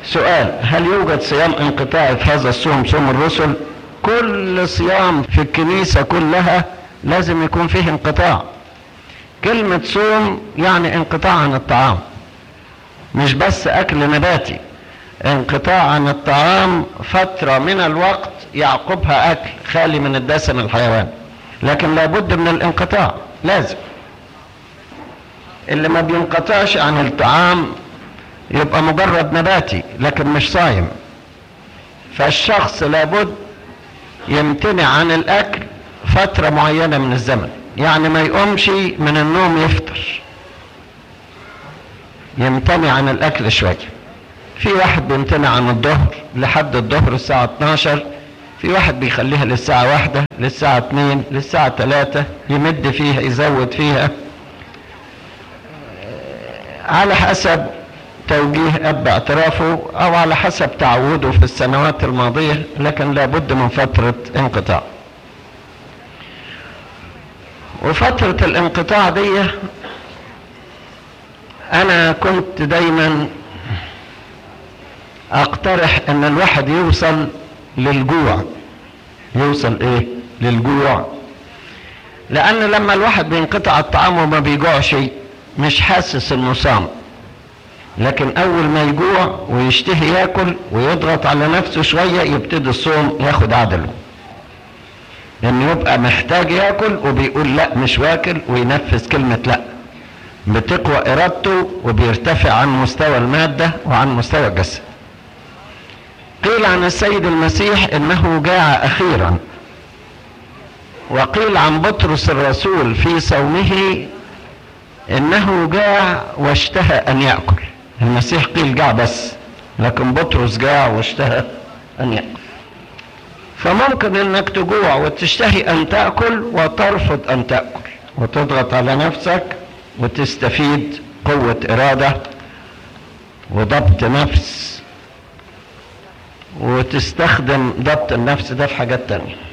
سؤال هل يوجد صيام انقطاعي في هذا الصوم صوم الرسل كل صيام في الكنيسة كلها لازم يكون فيه انقطاع كلمة صوم يعني انقطاع عن الطعام مش بس اكل نباتي انقطاع عن الطعام فترة من الوقت يعقبها اكل خالي من الدسم الحيواني لكن لابد من الانقطاع لازم اللي ما بينقطعش عن الطعام يبقى مجرد نباتي لكن مش صايم فالشخص لابد يمتنع عن الاكل فترة معينة من الزمن يعني ما يقومش من النوم يفطر يمتنع عن الاكل شوية في واحد بيمتنع عن الظهر لحد الظهر الساعة 12 في واحد بيخليها للساعة واحدة للساعة اتنين للساعة تلاتة يمد فيها يزود فيها على حسب توجيه اب اعترافه او على حسب تعوده في السنوات الماضية لكن لابد من فترة انقطاع وفترة الانقطاع دي انا كنت دايما اقترح ان الواحد يوصل للجوع يوصل ايه للجوع لان لما الواحد بينقطع الطعام وما بيجوعش مش حاسس انه صام لكن اول ما يجوع ويشتهي ياكل ويضغط على نفسه شويه يبتدي الصوم ياخد عدله لانه يبقى محتاج ياكل وبيقول لا مش واكل وينفذ كلمه لا بتقوى ارادته وبيرتفع عن مستوى الماده وعن مستوى الجسد قيل عن السيد المسيح انه جاع اخيرا وقيل عن بطرس الرسول في صومه انه جاع واشتهى ان ياكل المسيح قيل جاع بس لكن بطرس جاع واشتهى ان ياكل فممكن انك تجوع وتشتهي ان تاكل وترفض ان تاكل وتضغط على نفسك وتستفيد قوه اراده وضبط نفس وتستخدم ضبط النفس ده في حاجات تانية